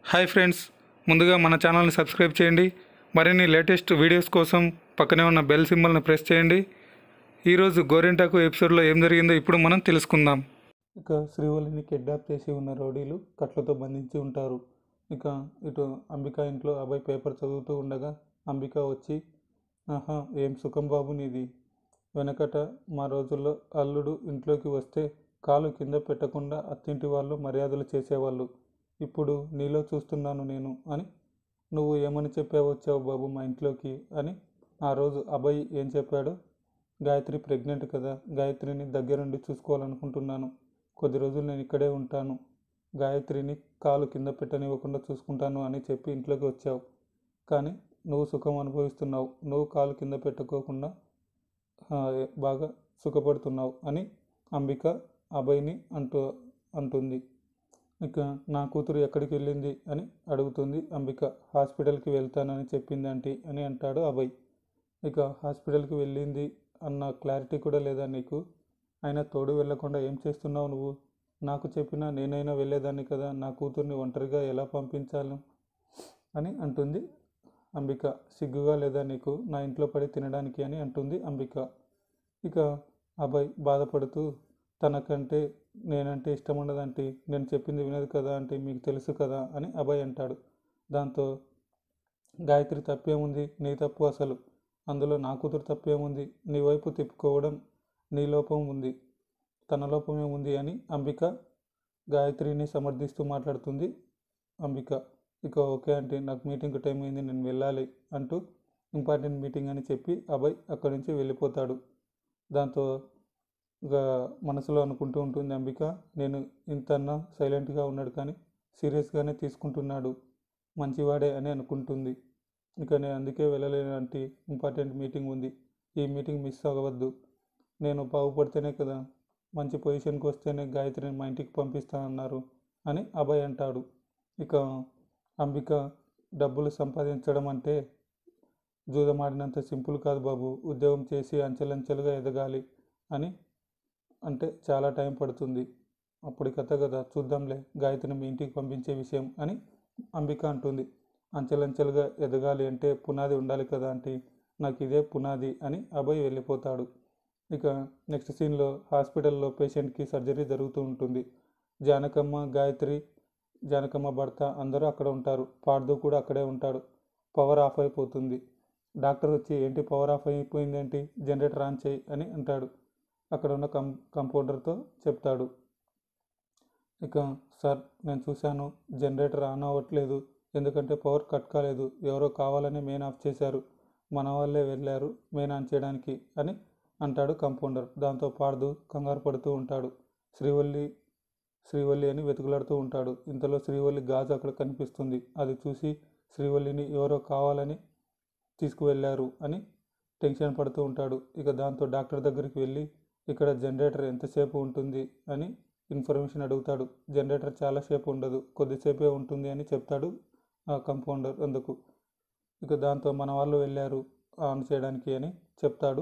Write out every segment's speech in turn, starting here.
hi friends ముందుగా మన ఛానల్ని సబ్స్క్రైబ్ చేయండి మరిన్ని లేటెస్ట్ వీడియోస్ కోసం పక్కనే ఉన్న బెల్ సింబల్ని ప్రెస్ చేయండి ఈరోజు గోరింటాకు ఎపిసోడ్లో ఏం జరిగిందో ఇప్పుడు మనం తెలుసుకుందాం ఇక శ్రీవల్లిని కిడ్నాప్ చేసి ఉన్న రౌడీలు కట్లతో బంధించి ఉంటారు ఇక ఇటు అంబిక ఇంట్లో అబ్బాయి పేపర్ చదువుతూ ఉండగా అంబిక వచ్చి ఆహా ఏం సుఖం బాబు నీది వెనకట మా రోజుల్లో అల్లుడు ఇంట్లోకి వస్తే కాలు కింద పెట్టకుండా అత్తింటి వాళ్ళు మర్యాదలు చేసేవాళ్ళు ఇప్పుడు నీలో చూస్తున్నాను నేను అని నువ్వు ఏమని చెప్పావు వచ్చావు బాబు మా ఇంట్లోకి అని ఆ రోజు అబ్బాయి ఏం చెప్పాడు గాయత్రి ప్రెగ్నెంట్ కదా గాయత్రిని దగ్గరుండి చూసుకోవాలనుకుంటున్నాను కొద్ది రోజులు నేను ఇక్కడే ఉంటాను గాయత్రిని కాలు కింద పెట్టనివ్వకుండా చూసుకుంటాను అని చెప్పి ఇంట్లోకి వచ్చావు కానీ నువ్వు సుఖం అనుభవిస్తున్నావు నువ్వు కాలు కింద పెట్టుకోకుండా ఆ, బాగా సుఖపడుతున్నావు అని అంబిక అభయ్ని అంటూ అంటుంది ఇక నా కూతురు ఎక్కడికి వెళ్ళింది అని అడుగుతుంది అంబిక హాస్పిటల్కి వెళ్తానని చెప్పింది ఆంటీ అని అంటాడు అభయ్ ఇక హాస్పిటల్కి వెళ్ళింది అన్న క్లారిటీ కూడా లేదా నీకు అయినా తోడు వెళ్ళకుండా ఏం చేస్తున్నావు నువ్వు నాకు చెప్పినా నేనైనా వెళ్ళేదాన్ని కదా నా కూతుర్ని ఒంటరిగా ఎలా పంపించాను అని అంటుంది అంబిక సిగ్గుగా లేదా నీకు నా ఇంట్లో పడి తినడానికి అని అంటుంది అంబిక ఇక అభయ్ బాధపడుతూ తనకంటే నేనంటే ఇష్టం ఉండదంటే నేను చెప్పింది వినదు కదా అంటే మీకు తెలుసు కదా అని అభయ్ అంటాడు దాంతో గాయత్రి తప్పేముంది నీ తప్పు అసలు అందులో నా కూతురు తప్పేముంది నీ వైపు తిప్పుకోవడం నీ లోపం ఉంది తన లోపమే ఉంది అని అంబిక గాయత్రిని సమర్థిస్తూ మాట్లాడుతుంది అంబిక ఇక ఓకే అంటే నాకు మీటింగ్ టైం అయింది నేను వెళ్ళాలి అంటూ ఇంపార్టెంట్ మీటింగ్ అని చెప్పి అభయ్ అక్కడి నుంచి వెళ్ళిపోతాడు దాంతో ఇక మనసులో అనుకుంటూ ఉంటుంది అంబిక నేను ఇంతన్నా సైలెంట్గా ఉన్నాడు కానీ సీరియస్గానే తీసుకుంటున్నాడు మంచివాడే అని అనుకుంటుంది ఇక నేను అందుకే వెళ్ళలేనంటే ఇంపార్టెంట్ మీటింగ్ ఉంది ఈ మీటింగ్ మిస్ అవ్వవద్దు నేను బాగుపడితేనే కదా మంచి పొజిషన్కి వస్తేనే గాయత్రిని మా ఇంటికి పంపిస్తానన్నారు అని అభయ్ అంటాడు ఇక అంబిక డబ్బులు సంపాదించడం అంటే జూదమాడినంత సింపుల్ కాదు బాబు ఉద్యోగం చేసి అంచెలంచెలుగా ఎదగాలి అని అంటే చాలా టైం పడుతుంది అప్పుడు కథ కదా చూద్దాంలే గాయత్రిని మీ ఇంటికి పంపించే విషయం అని అంబిక అంటుంది అంచెలంచెలుగా ఎదగాలి అంటే పునాది ఉండాలి కదా అంటే నాకు ఇదే పునాది అని అభయ్ వెళ్ళిపోతాడు ఇక నెక్స్ట్ సీన్లో హాస్పిటల్లో పేషెంట్కి సర్జరీ జరుగుతూ ఉంటుంది జానకమ్మ గాయత్రి జానకమ్మ భర్త అందరూ అక్కడ ఉంటారు పార్దు కూడా అక్కడే ఉంటాడు పవర్ ఆఫ్ అయిపోతుంది డాక్టర్ వచ్చి ఏంటి పవర్ ఆఫ్ అయిపోయింది ఏంటి జనరేటర్ ఆన్ చేయి అని అంటాడు అక్కడ ఉన్న కం కంపౌండర్తో చెప్తాడు ఇక సార్ నేను చూశాను జనరేటర్ ఆన్ అవ్వట్లేదు ఎందుకంటే పవర్ కట్ కాలేదు ఎవరో కావాలని మెయిన్ ఆఫ్ చేశారు మన వాళ్ళే వెళ్ళారు మెయిన్ ఆన్ చేయడానికి అని అంటాడు కంపౌండర్ దాంతో పార్దు కంగారు పడుతూ ఉంటాడు శ్రీవల్లి శ్రీవల్లి అని వెతుకులాడుతూ ఉంటాడు ఇంతలో శ్రీవల్లి గాజు అక్కడ కనిపిస్తుంది అది చూసి శ్రీవల్లిని ఎవరో కావాలని తీసుకువెళ్ళారు అని టెన్షన్ పడుతూ ఉంటాడు ఇక దాంతో డాక్టర్ దగ్గరికి వెళ్ళి ఇక్కడ జనరేటర్ ఎంతసేపు ఉంటుంది అని ఇన్ఫర్మేషన్ అడుగుతాడు జనరేటర్ చాలాసేపు ఉండదు కొద్దిసేపే ఉంటుంది అని చెప్తాడు ఆ కంపౌండర్ అందుకు ఇక దాంతో మన వాళ్ళు వెళ్ళారు ఆన్ చేయడానికి అని చెప్తాడు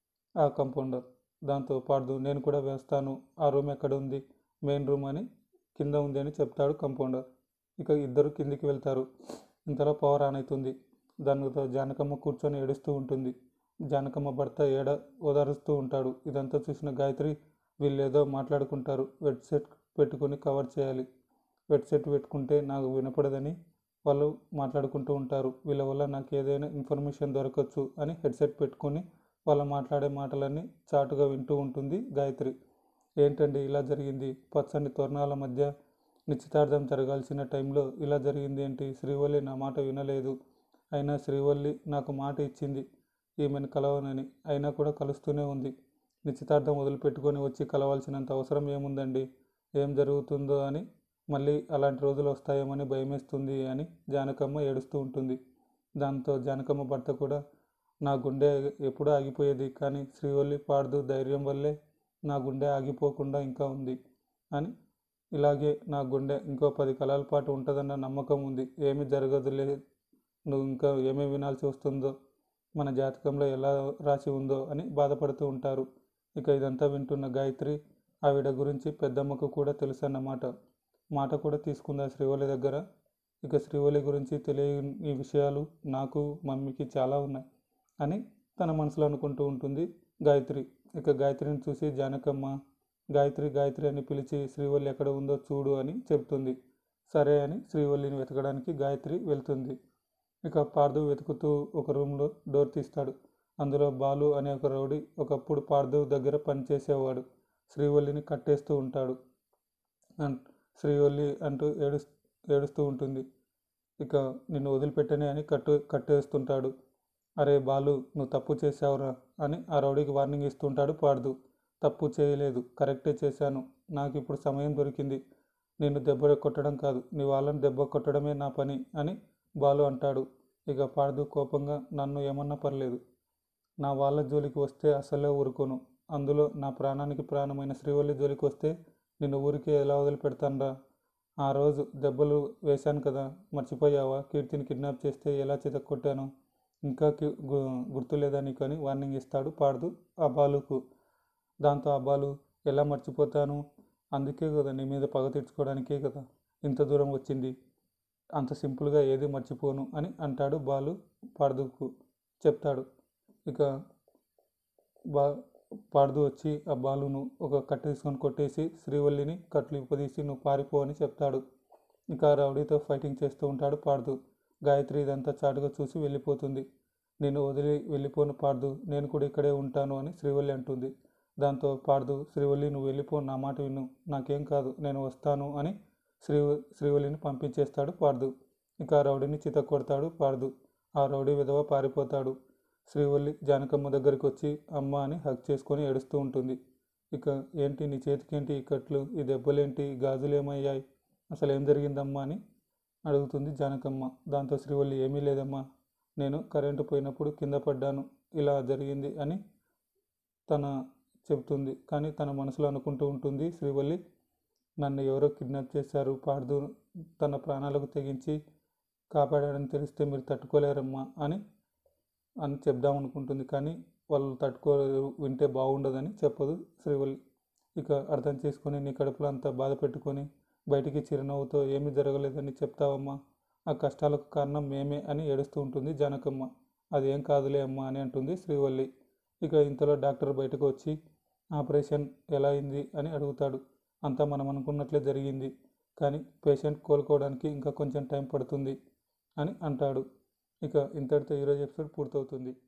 ఆ కంపౌండర్ దాంతో పార్దు నేను కూడా వేస్తాను ఆ రూమ్ ఎక్కడ ఉంది మెయిన్ రూమ్ అని కింద ఉంది అని చెప్తాడు కంపౌండర్ ఇక ఇద్దరు కిందికి వెళ్తారు ఇంతలో పవర్ ఆన్ అవుతుంది దానితో జానకమ్మ కూర్చొని ఏడుస్తూ ఉంటుంది జానకమ్మ భర్త ఏడ ఓదారుస్తూ ఉంటాడు ఇదంతా చూసిన గాయత్రి వీళ్ళేదో మాట్లాడుకుంటారు హెడ్సెట్ పెట్టుకొని కవర్ చేయాలి హెడ్సెట్ పెట్టుకుంటే నాకు వినపడదని వాళ్ళు మాట్లాడుకుంటూ ఉంటారు వీళ్ళ వల్ల నాకు ఏదైనా ఇన్ఫర్మేషన్ దొరకచ్చు అని హెడ్సెట్ పెట్టుకొని వాళ్ళు మాట్లాడే మాటలన్నీ చాటుగా వింటూ ఉంటుంది గాయత్రి ఏంటండి ఇలా జరిగింది పచ్చని తోరణాల మధ్య నిశ్చితార్థం జరగాల్సిన టైంలో ఇలా జరిగింది ఏంటి శ్రీవల్లి నా మాట వినలేదు అయినా శ్రీవల్లి నాకు మాట ఇచ్చింది ఈమెను కలవనని అయినా కూడా కలుస్తూనే ఉంది నిశ్చితార్థం వదిలిపెట్టుకొని వచ్చి కలవాల్సినంత అవసరం ఏముందండి ఏం జరుగుతుందో అని మళ్ళీ అలాంటి రోజులు వస్తాయేమని భయమేస్తుంది అని జానకమ్మ ఏడుస్తూ ఉంటుంది దాంతో జానకమ్మ భర్త కూడా నా గుండె ఎప్పుడూ ఆగిపోయేది కానీ శ్రీవల్లి పాడుదు ధైర్యం వల్లే నా గుండె ఆగిపోకుండా ఇంకా ఉంది అని ఇలాగే నా గుండె ఇంకో పది కళల పాటు ఉంటుందన్న నమ్మకం ఉంది ఏమి జరగదులే నువ్వు ఇంకా ఏమేమి వినాల్సి వస్తుందో మన జాతకంలో ఎలా రాసి ఉందో అని బాధపడుతూ ఉంటారు ఇక ఇదంతా వింటున్న గాయత్రి ఆవిడ గురించి పెద్దమ్మకు కూడా తెలుసు అన్నమాట మాట కూడా తీసుకుందా శ్రీవల్లి దగ్గర ఇక శ్రీవల్లి గురించి తెలియని ఈ విషయాలు నాకు మమ్మీకి చాలా ఉన్నాయి అని తన మనసులో అనుకుంటూ ఉంటుంది గాయత్రి ఇక గాయత్రిని చూసి జానకమ్మ గాయత్రి గాయత్రి అని పిలిచి శ్రీవల్లి ఎక్కడ ఉందో చూడు అని చెప్తుంది సరే అని శ్రీవల్లిని వెతకడానికి గాయత్రి వెళ్తుంది ఇక పార్థు వెతుకుతూ ఒక రూమ్లో డోర్ తీస్తాడు అందులో బాలు అనే ఒక రౌడీ ఒకప్పుడు పార్థు దగ్గర పనిచేసేవాడు శ్రీవల్లిని కట్టేస్తూ ఉంటాడు అన్- శ్రీవల్లి అంటూ ఏడు ఏడుస్తూ ఉంటుంది ఇక నిన్ను వదిలిపెట్టని అని కట్టు కట్టేస్తుంటాడు అరే బాలు నువ్వు తప్పు చేసావురా అని ఆ రౌడీకి వార్నింగ్ ఇస్తుంటాడు పార్దు తప్పు చేయలేదు కరెక్టే చేశాను నాకు ఇప్పుడు సమయం దొరికింది నిన్ను దెబ్బ కొట్టడం కాదు నీ వాళ్ళని దెబ్బ కొట్టడమే నా పని అని బాలు అంటాడు ఇక పార్దు కోపంగా నన్ను ఏమన్నా పర్లేదు నా వాళ్ళ జోలికి వస్తే అసలే ఊరుకోను అందులో నా ప్రాణానికి ప్రాణమైన శ్రీవల్లి జోలికి వస్తే నిన్ను ఊరికే ఎలా వదిలిపెడతానురా ఆ రోజు దెబ్బలు వేశాను కదా మర్చిపోయావా కీర్తిని కిడ్నాప్ చేస్తే ఎలా చితక్కొట్టాను ఇంకా కి- గు- గుర్తులేదా నీకు అని వార్నింగ్ ఇస్తాడు పార్దు ఆ బాలుకు దాంతో ఆ బాలు ఎలా మర్చిపోతాను అందుకే కదా నీ మీద పగ తీర్చుకోవడానికే కదా ఇంత దూరం వచ్చింది అంత సింపుల్గా ఏది మర్చిపోను అని అంటాడు బాలు పార్దుకు చెప్తాడు ఇక బా పార్దు వచ్చి ఆ బాలును ఒక కట్ట తీసుకొని కొట్టేసి శ్రీవల్లిని కట్లు ఇప్పదీసి నువ్వు పారిపో అని చెప్తాడు ఇక ఆ రౌడీతో ఫైటింగ్ చేస్తూ ఉంటాడు పార్దు గాయత్రి ఇదంతా చాటుగా చూసి వెళ్ళిపోతుంది నేను వదిలి వెళ్ళిపోను పార్దు నేను కూడా ఇక్కడే ఉంటాను అని శ్రీవల్లి అంటుంది దాంతో పార్దు శ్రీవల్లి నువ్వు వెళ్ళిపో నా మాట విను నాకేం కాదు నేను వస్తాను అని శ్రీ శ్రీవల్లిని పంపించేస్తాడు పార్దు ఇక ఆ రౌడీని చిత కొడతాడు పార్దు ఆ రౌడీ విధవ పారిపోతాడు శ్రీవల్లి జానకమ్మ దగ్గరికి వచ్చి అమ్మ అని హక్ చేసుకొని ఏడుస్తూ ఉంటుంది ఇక ఏంటి నీ చేతికేంటి ఈ కట్లు ఈ దెబ్బలేంటి ఈ గాజులు ఏమయ్యాయి అసలు ఏం జరిగిందమ్మా అని అడుగుతుంది జానకమ్మ దాంతో శ్రీవల్లి ఏమీ లేదమ్మా నేను కరెంటు పోయినప్పుడు కింద పడ్డాను ఇలా జరిగింది అని తన చెబుతుంది కానీ తన మనసులో అనుకుంటూ ఉంటుంది శ్రీవల్లి నన్ను ఎవరో కిడ్నాప్ చేశారు పార్దు తన ప్రాణాలకు తెగించి కాపాడాడని తెలిస్తే మీరు తట్టుకోలేరమ్మా అని అని చెప్దాం అనుకుంటుంది కానీ వాళ్ళు తట్టుకోలేరు వింటే బాగుండదని చెప్పదు శ్రీవల్లి ఇక అర్థం చేసుకొని నీ కడుపులో అంతా బాధ పెట్టుకొని బయటికి చిరునవ్వుతో ఏమీ జరగలేదని చెప్తావమ్మా ఆ కష్టాలకు కారణం మేమే అని ఏడుస్తూ ఉంటుంది జానకమ్మ అదేం కాదులే అమ్మా అని అంటుంది శ్రీవల్లి ఇక ఇంతలో డాక్టర్ బయటకు వచ్చి ఆపరేషన్ ఎలా అయింది అని అడుగుతాడు అంతా మనం అనుకున్నట్లే జరిగింది కానీ పేషెంట్ కోలుకోవడానికి ఇంకా కొంచెం టైం పడుతుంది అని అంటాడు ఇక ఇంతటితో ఈరోజు ఎపిసోడ్ పూర్తవుతుంది